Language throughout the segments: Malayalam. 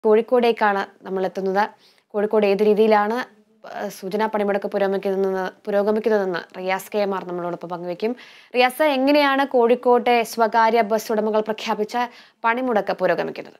കോഴിക്കോടേക്കാണ് നമ്മൾ എത്തുന്നത് കോഴിക്കോട് ഏത് രീതിയിലാണ് ഏഹ്, സൂചനാ പണിമുടക്ക് പുരോഗമിക്കുന്നതെന്ന് പുരോഗമിക്കുന്നതെന്ന് റിയാസ് കെ എം ആർ നമ്മളോടൊപ്പം പങ്കുവയ്ക്കും റിയാസ് എങ്ങനെയാണ് കോഴിക്കോട്ടെ സ്വകാര്യ ബസ് ഉടമകൾ പ്രഖ്യാപിച്ച പണിമുടക്ക് പുരോഗമിക്കുന്നത്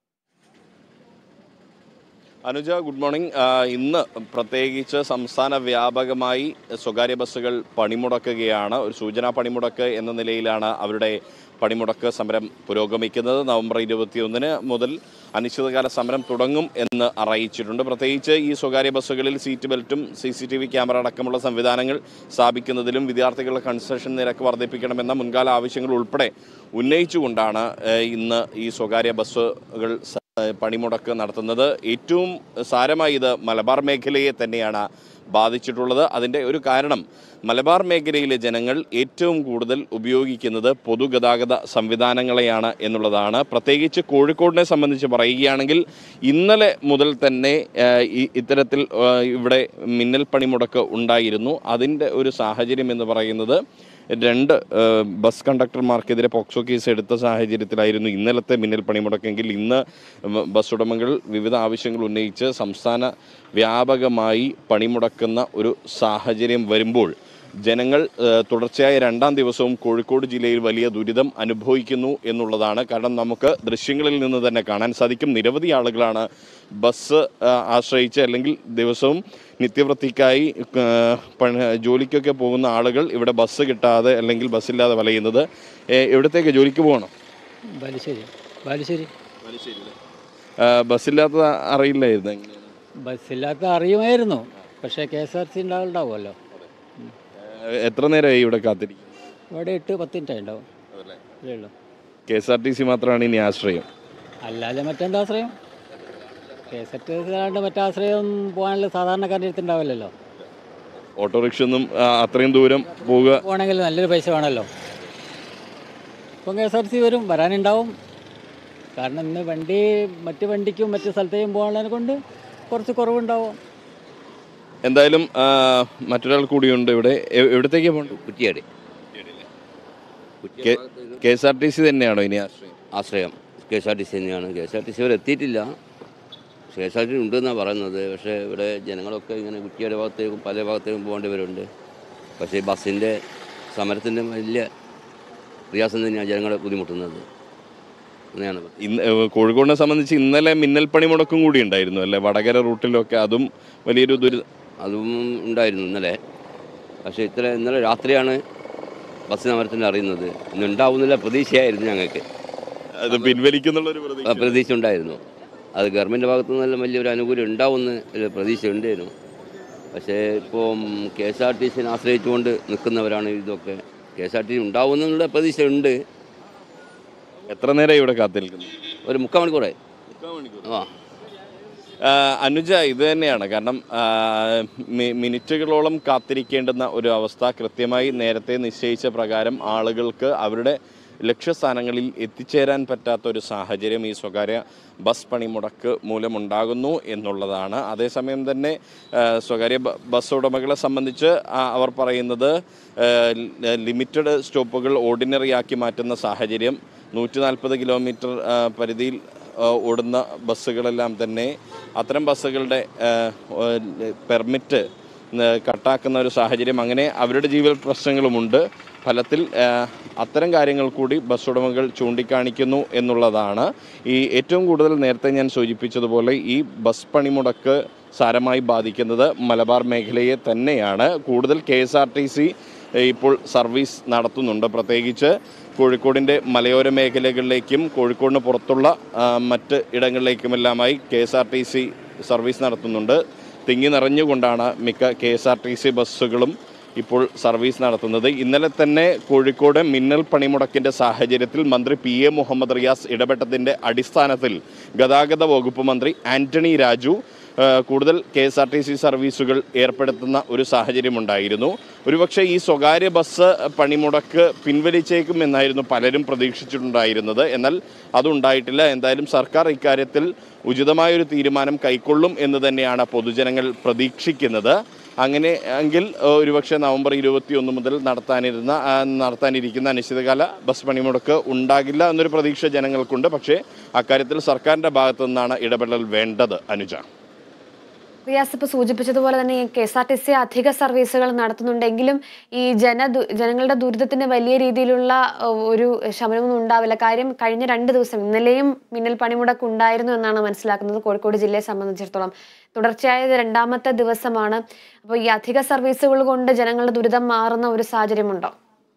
അനുജ ഗുഡ് മോർണിംഗ് ആ, ഇന്ന് പ്രത്യേകിച്ച് സംസ്ഥാന വ്യാപകമായി സ്വകാര്യ ബസ്സുകൾ പണിമുടക്കുകയാണ് ഒരു സൂചനാ പണിമുടക്ക് എന്ന നിലയിലാണ് അവരുടെ പണിമുടക്ക് സമരം പുരോഗമിക്കുന്നത് നവംബർ ഇരുപത്തിയൊന്നിന് മുതൽ അനിശ്ചിതകാല സമരം തുടങ്ങും എന്ന് അറിയിച്ചിട്ടുണ്ട് പ്രത്യേകിച്ച് ഈ സ്വകാര്യ ബസ്സുകളിൽ സീറ്റ് ബെൽറ്റും C C T V camera അടക്കമുള്ള സംവിധാനങ്ങൾ സ്ഥാപിക്കുന്നതിലും വിദ്യാർത്ഥികളുടെ കൺസെഷൻ നിരക്ക് വർദ്ധിപ്പിക്കണമെന്ന മുൻകാല ആവശ്യങ്ങൾ ഉൾപ്പെടെ ഉന്നയിച്ചുകൊണ്ടാണ് ഏഹ്, ഇന്ന് ഈ സ്വകാര്യ ബസ്സുകൾ സ- പണിമുടക്ക് നടത്തുന്നത് ഏറ്റവും സാരമായി ഇത് മലബാർ മേഖലയെ തന്നെയാണ് ബാധിച്ചിട്ടുള്ളത് അതിൻ്റെ ഒരു കാരണം മലബാർ മേഖലയിലെ ജനങ്ങൾ ഏറ്റവും കൂടുതൽ ഉപയോഗിക്കുന്നത് പൊതുഗതാഗത സംവിധാനങ്ങളെയാണ് എന്നുള്ളതാണ് പ്രത്യേകിച്ച് കോഴിക്കോടിനെ സംബന്ധിച്ച് പറയുകയാണെങ്കിൽ ഇന്നലെ മുതൽ തന്നെ ഏഹ്, ഈ ഇത്തരത്തിൽ ഏഹ്, ഇവിടെ മിന്നൽ പണിമുടക്ക് ഉണ്ടായിരുന്നു അതിൻ്റെ ഒരു സാഹചര്യം എന്ന് പറയുന്നത് രണ്ട് ഏഹ്, ബസ് കണ്ടക്ടർമാർക്കെതിരെ പോക്സോ കേസ് എടുത്ത സാഹചര്യത്തിലായിരുന്നു ഇന്നലത്തെ മിന്നൽ പണിമുടക്കെങ്കിൽ ഇന്ന് ബ- ബസ് ഉടമകൾ വിവിധ ആവശ്യങ്ങൾ ഉന്നയിച്ച് സംസ്ഥാന വ്യാപകമായി പണിമുടക്കുന്ന ഒരു സാഹചര്യം വരുമ്പോൾ ജനങ്ങൾ ഏഹ്, തുടർച്ചയായ രണ്ടാം ദിവസവും കോഴിക്കോട് ജില്ലയിൽ വലിയ ദുരിതം അനുഭവിക്കുന്നു എന്നുള്ളതാണ് കാരണം നമുക്ക് ദൃശ്യങ്ങളിൽ നിന്ന് തന്നെ കാണാൻ സാധിക്കും നിരവധി ആളുകളാണ് ബസ് ആ, ആശ്രയിച്ച് അല്ലെങ്കിൽ ദിവസവും നിത്യവൃത്തിക്കായി ആ, പണ- ജോലിക്കൊക്കെ പോകുന്ന ആളുകൾ ഇവിടെ ബസ് കിട്ടാതെ അല്ലെങ്കിൽ ബസ്സില്ലാതെ വലയുന്നത് ഏ, എവിടത്തേക്ക് ജോലിക്ക് പോകണം ബാലുശ്ശേരി ബാലുശ്ശേരി ആ, ബസ്സില്ലാത്തത് അറിയില്ലായിരുന്നു എങ്ങനെയാണ് ബസ്സില്ലാത്ത അറിയുമായിരുന്നു പക്ഷേ കെ എസ് ആർ സി ഉണ്ടാവുമല്ലോ ഏ, എത്ര നേരമായി ഇവിടെ കാത്തിരിക്കും ഇവിടെ എട്ട് പത്ത് മിനിറ്റ് ഉണ്ടാവും ഇത്രയേ ഉള്ളൂ K S R T C മാത്രമാണ് ഇനി ആശ്രയം അല്ലാതെ മറ്റെന്താ ആശ്രയം K S R T C അല്ലാണ്ട് മറ്റാശ്രയം പോകാനുള്ള സാധാരണക്കാരുടെ അടുത്ത് ഉണ്ടാവില്ലല്ലോ ഓട്ടോറിക്ഷ ഒന്നും ആ, അത്രയും ദൂരം പോവുക പോകണമെങ്കിൽ നല്ലൊരു പൈസ വേണമല്ലോ ഇപ്പം കെ എസ് ആർ സി വരും വരാനുണ്ടാവും കാരണം ഇന്ന് വണ്ടി മറ്റ് വണ്ടിക്കും മറ്റ് സ്ഥലത്തേക്കും പോകാനുള്ളതിനെ കൊണ്ട് കുറച്ച് കുറവുണ്ടാവും എന്തായാലും ആ, മറ്റൊരാൾ കൂടിയുണ്ട് ഇവിടെ എ- എവിടത്തേക്കാണ് പോകേണ്ടത് Kuttiyadi K S R T C തന്നെയാണോ ഇനി ആശ്രയം ആശ്രയം K S R T C തന്നെയാണ് K S R T C വരെ എത്തിയിട്ടില്ല K S R T C ഉണ്ടെന്നാണ് പറയുന്നത് പക്ഷേ ഇവിടെ ജനങ്ങളൊക്കെ ഇങ്ങനെ കുറ്റിയാടി ഭാഗത്തേക്കും പല ഭാഗത്തേക്കും പോകേണ്ടവരുണ്ട് പക്ഷേ ബസ്സിൻ്റെ സമരത്തിൻ്റെ വലിയ പ്രയാസം തന്നെയാണ് ജനങ്ങളെ ബുദ്ധിമുട്ടുന്നത് അങ്ങനെയാണ് ഇന്ന് ഏഹ് കോഴിക്കോടിനെ സംബന്ധിച്ച് ഇന്നലെ മിന്നൽ പണിമുടക്കും കൂടി ഉണ്ടായിരുന്നു അല്ലേ വടകര റൂട്ടിലൊക്കെ അതും വലിയൊരു ദുരിത അതും ഉണ്ടായിരുന്നു ഇന്നലെ പക്ഷേ ഇത്ര ഇന്നലെ രാത്രിയാണ് ബസ് സമരത്തിൻ്റെ അറിയുന്നത് ഇന്ന് ഉണ്ടാവുന്നില്ല പ്രതീക്ഷയായിരുന്നു ഞങ്ങൾക്ക് അത് പിൻവലിക്കുന്നുള്ള ഒരു ആ, പ്രതീക്ഷ പ്രതീക്ഷ ഉണ്ടായിരുന്നു അത് ഗവൺമെൻറ് ഭാഗത്തു നിന്നെല്ലാം വലിയൊരു അനുകൂലം ഉണ്ടാവുമെന്ന് ഒരു പ്രതീക്ഷ ഉണ്ടായിരുന്നു പക്ഷേ ഇപ്പം കെ എസ് ആർ ടി സിനെ ആശ്രയിച്ചുകൊണ്ട് നിൽക്കുന്നവരാണ് ഇതൊക്കെ K S R T C ഉണ്ടാവുമെന്നുള്ള പ്രതീക്ഷ ഉണ്ട് എത്ര നേരം ഇവിടെ കാത്തിരിക്കുന്നു ഒരു മുക്കാൽ മണിക്കൂറായി ആ ആ, അനുജ ഇത് തന്നെയാണ് കാരണം ആ, മി- മിനിറ്റുകളോളം കാത്തിരിക്കേണ്ടുന്ന ഒരു അവസ്ഥ കൃത്യമായി നേരത്തെ നിശ്ചയിച്ച പ്രകാരം ആളുകൾക്ക് അവരുടെ ലക്ഷ്യസ്ഥാനങ്ങളിൽ എത്തിച്ചേരാൻ പറ്റാത്ത ഒരു സാഹചര്യം ഈ സ്വകാര്യ ബസ് പണിമുടക്ക് മൂലമുണ്ടാകുന്നു എന്നുള്ളതാണ് അതേസമയം തന്നെ ആ, സ്വകാര്യ ബ- ബസ് ഉടമകളെ സംബന്ധിച്ച് ആ, അവർ പറയുന്നത് ലിമിറ്റഡ് സ്റ്റോപ്പുകൾ ഓർഡിനറി ആക്കി മാറ്റുന്ന സാഹചര്യം നൂറ്റി നാൽപ്പത് കിലോമീറ്റർ ആ, പരിധിയിൽ ആ, ഓടുന്ന ബസ്സുകളെല്ലാം തന്നെ അത്തരം ബസ്സുകളുടെ ആ, ആ, പെർമിറ്റ് ആ, കട്ടാക്കുന്ന ഒരു സാഹചര്യം അങ്ങനെ അവരുടെ ജീവിത പ്രശ്നങ്ങളുമുണ്ട് ഫലത്തിൽ ആ, അത്തരം കാര്യങ്ങൾ കൂടി ബസ് ഉടമകൾ ചൂണ്ടിക്കാണിക്കുന്നു എന്നുള്ളതാണ് ഈ ഏറ്റവും കൂടുതൽ നേരത്തെ ഞാൻ സൂചിപ്പിച്ചതുപോലെ ഈ ബസ് പണിമുടക്ക് സാരമായി ബാധിക്കുന്നത് മലബാർ മേഖലയെ തന്നെയാണ് കൂടുതൽ K S R T C ഇപ്പോൾ സർവീസ് നടത്തുന്നുണ്ട് പ്രത്യേകിച്ച് കോഴിക്കോടിൻ്റെ മലയോര മേഖലകളിലേക്കും കോഴിക്കോടിന് പുറത്തുള്ള ആ, മറ്റ് ഇടങ്ങളിലേക്കുമെല്ലാമായി K S R T C service നടത്തുന്നുണ്ട് തിങ്ങി നിറഞ്ഞുകൊണ്ടാണ് മിക്ക K S R T C ബസ്സുകളും ഇപ്പോൾ സർവീസ് നടത്തുന്നത് ഇന്നലെ തന്നെ കോഴിക്കോട് മിന്നൽ പണിമുടക്കിന്റെ സാഹചര്യത്തിൽ മന്ത്രി പി എ മുഹമ്മദ് റിയാസ് ഇടപെട്ടതിന്റെ അടിസ്ഥാനത്തിൽ ഗതാഗത വകുപ്പ് മന്ത്രി ആന്റണി രാജു ആ, കൂടുതൽ K S R T C സർവീസുകൾ ഏർപ്പെടുത്തുന്ന ഒരു സാഹചര്യമുണ്ടായിരുന്നു ഒരുപക്ഷെ ഈ സ്വകാര്യ ബസ് പണിമുടക്ക് പിൻവലിച്ചേക്കും എന്നായിരുന്നു പലരും പ്രതീക്ഷിച്ചിട്ടുണ്ടായിരുന്നത് എന്നാൽ അതുണ്ടായിട്ടില്ല എന്തായാലും സർക്കാർ ഇക്കാര്യത്തിൽ ഉചിതമായൊരു തീരുമാനം കൈക്കൊള്ളും എന്ന് തന്നെയാണ് പൊതുജനങ്ങൾ പ്രതീക്ഷിക്കുന്നത് അങ്ങനെ എങ്കിൽ ഏഹ്, ഒരുപക്ഷെ നവംബർ ഇരുപത്തി ഒന്ന് മുതൽ നടത്താനിരുന്ന ആ, നടത്താനിരിക്കുന്ന അനിശ്ചിതകാല ബസ് പണിമുടക്ക് ഉണ്ടാകില്ല എന്നൊരു പ്രതീക്ഷ ജനങ്ങൾക്കുണ്ട് പക്ഷേ അക്കാര്യത്തിൽ സർക്കാരിൻ്റെ ഭാഗത്തു നിന്നാണ് ഇടപെടൽ വേണ്ടത് അനുജ റിയാസ് ഇപ്പൊ സൂചിപ്പിച്ചതുപോലെ തന്നെ ഈ K S R T C അധിക സർവീസുകൾ നടത്തുന്നുണ്ടെങ്കിലും ഈ ജന ജനങ്ങളുടെ ദുരിതത്തിന് വലിയ രീതിയിലുള്ള ഏഹ്, ഒരു ശമനമൊന്നും ഉണ്ടാവില്ല കാര്യം കഴിഞ്ഞ രണ്ട് ദിവസം ഇന്നലെയും മിന്നൽ പണിമുടക്ക് ഉണ്ടായിരുന്നു എന്നാണ് മനസ്സിലാക്കുന്നത് കോഴിക്കോട് ജില്ലയെ സംബന്ധിച്ചിടത്തോളം തുടർച്ചയായ ഇത് രണ്ടാമത്തെ ദിവസമാണ് അപ്പോൾ ഈ അധിക സർവീസുകൾ കൊണ്ട് ജനങ്ങളുടെ ദുരിതം മാറുന്ന ഒരു സാഹചര്യമുണ്ടോ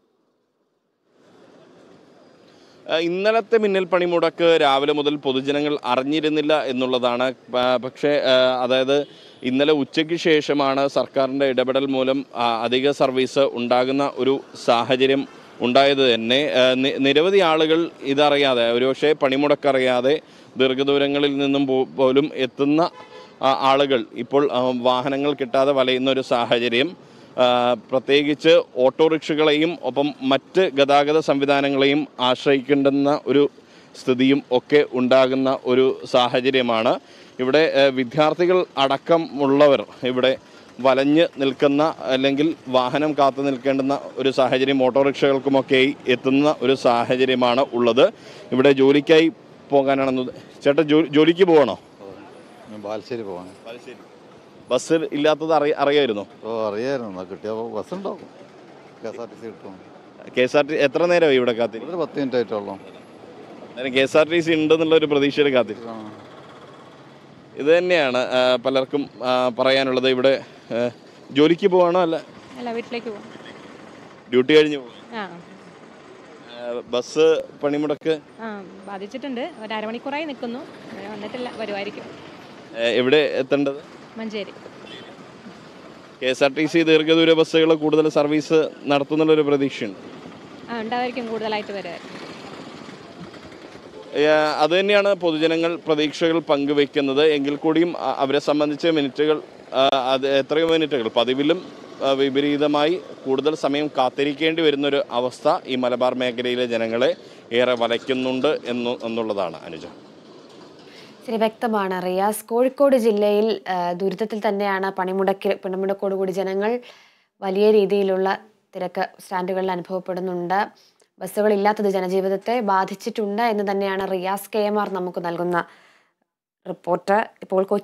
ഏഹ് ഇന്നലത്തെ മിന്നൽ പണിമുടക്ക് രാവിലെ മുതൽ പൊതുജനങ്ങൾ അറിഞ്ഞിരുന്നില്ല എന്നുള്ളതാണ് പ- പക്ഷേ ഏഹ് അതായത് ഇന്നലെ ഉച്ചയ്ക്ക് ശേഷമാണ് സർക്കാരിൻ്റെ ഇടപെടൽ മൂലം ആ, അധിക സർവീസ് ഉണ്ടാകുന്ന ഒരു സാഹചര്യം ഉണ്ടായത് തന്നെ ഏഹ് നി- നിരവധി ആളുകൾ ഇതറിയാതെ ഒരുപക്ഷെ പണിമുടക്കറിയാതെ ദീർഘദൂരങ്ങളിൽ നിന്നും പോ- പോലും എത്തുന്ന ആ, ആളുകൾ ഇപ്പോൾ ആ, വാഹനങ്ങൾ കിട്ടാതെ വലയുന്ന ഒരു സാഹചര്യം ആ, പ്രത്യേകിച്ച് ഓട്ടോറിക്ഷകളെയും ഒപ്പം മറ്റ് ഗതാഗത സംവിധാനങ്ങളെയും ആശ്രയിക്കേണ്ടുന്ന ഒരു സ്ഥിതിയും ഒക്കെ ഉണ്ടാകുന്ന ഒരു സാഹചര്യമാണ് ഇവിടെ ആ, വിദ്യാർത്ഥികൾ അടക്കമുള്ളവർ ഇവിടെ വലഞ്ഞ് നിൽക്കുന്ന അല്ലെങ്കിൽ വാഹനം കാത്തു നിൽക്കേണ്ടുന്ന ഒരു സാഹചര്യം ഓട്ടോറിക്ഷകൾക്കുമൊക്കെയായി എത്തുന്ന ഒരു സാഹചര്യമാണ് ഉള്ളത് ഇവിടെ ജോലിക്കായി പോകാനാണെന്ന് ചേട്ടാ ജോ ജോലിക്ക് പോകണോ ഞാൻ ബാലുശ്ശേരി പോവാണ് ബസ് ഇല്ലാത്തത് അറിയ അറിയായിരുന്നോ ഓ അറിയായിരുന്നു കിട്ടിയ ബസ് ഉണ്ടാവും K S R T C കിട്ടും കെ എസ് ആർ ടി എത്ര നേരമായി ഇവിടെ കാത്തിരി ഒരു പത്ത് മിനിറ്റ് ആയിട്ടുള്ളൂ K S R T C ഉണ്ടെന്നുള്ള ഒരു പ്രതീക്ഷയിൽ കാത്തിരി ആ. ഇത് തന്നെയാണ് ആ, പലർക്കും ആ, പറയാനുള്ളത് ഇവിടെ ആ, ജോലിക്ക് പോവാണോ അല്ല അല്ല വീട്ടിലേക്ക് പോകും ഡ്യൂട്ടി കഴിഞ്ഞ് പോകും ആ ബസ് പണിമുടക്ക് ആ ബാധിച്ചിട്ടുണ്ട് ഒരു അരമണിക്കൂറായി നിൽക്കുന്നു ഇതുവരെ വന്നിട്ടില്ല വരുമായിരിക്കും ആ, എവിടെ എത്തേണ്ടത് Manjeri K S R T C ദീർഘദൂര ബസ്സുകൾ കൂടുതൽ സർവീസ് നടത്തുന്നുള്ളൊരു പ്രതീക്ഷയുണ്ട് ആ ഉണ്ടാവായിരിക്കും കൂടുതലായിട്ട് വരുമായിരിക്കും ഏ, അത് തന്നെയാണ് പൊതുജനങ്ങൾ പ്രതീക്ഷകൾ പങ്കുവെക്കുന്നത് എങ്കിൽ കൂടിയും അ- അവരെ സംബന്ധിച്ച് മിനിറ്റുകൾ ആ, അത് എത്രയോ മിനിറ്റുകൾ പതിവിലും ആ, വിപരീതമായി കൂടുതൽ സമയം കാത്തിരിക്കേണ്ടി വരുന്നൊരു അവസ്ഥ ഈ മലബാർ മേഖലയിലെ ജനങ്ങളെ ഏറെ വലയ്ക്കുന്നുണ്ട് എന്ന് എന്നുള്ളതാണ് അനുജ ശരി വ്യക്തമാണ് റിയാസ് കോഴിക്കോട് ജില്ലയിൽ ആ, ദുരിതത്തിൽ തന്നെയാണ് പണിമുടക്കി പണിമുടക്കോടുകൂടി ജനങ്ങൾ വലിയ രീതിയിലുള്ള തിരക്ക് സ്റ്റാൻഡുകളിൽ അനുഭവപ്പെടുന്നുണ്ട് ബസ്സുകൾ ഇല്ലാത്തത് ജനജീവിതത്തെ ബാധിച്ചിട്ടുണ്ട് എന്ന് തന്നെയാണ് റിയാസ് കെ എം ആർ നമുക്ക് നൽകുന്ന റിപ്പോർട്ട് ഇപ്പോൾ കൊച്ചി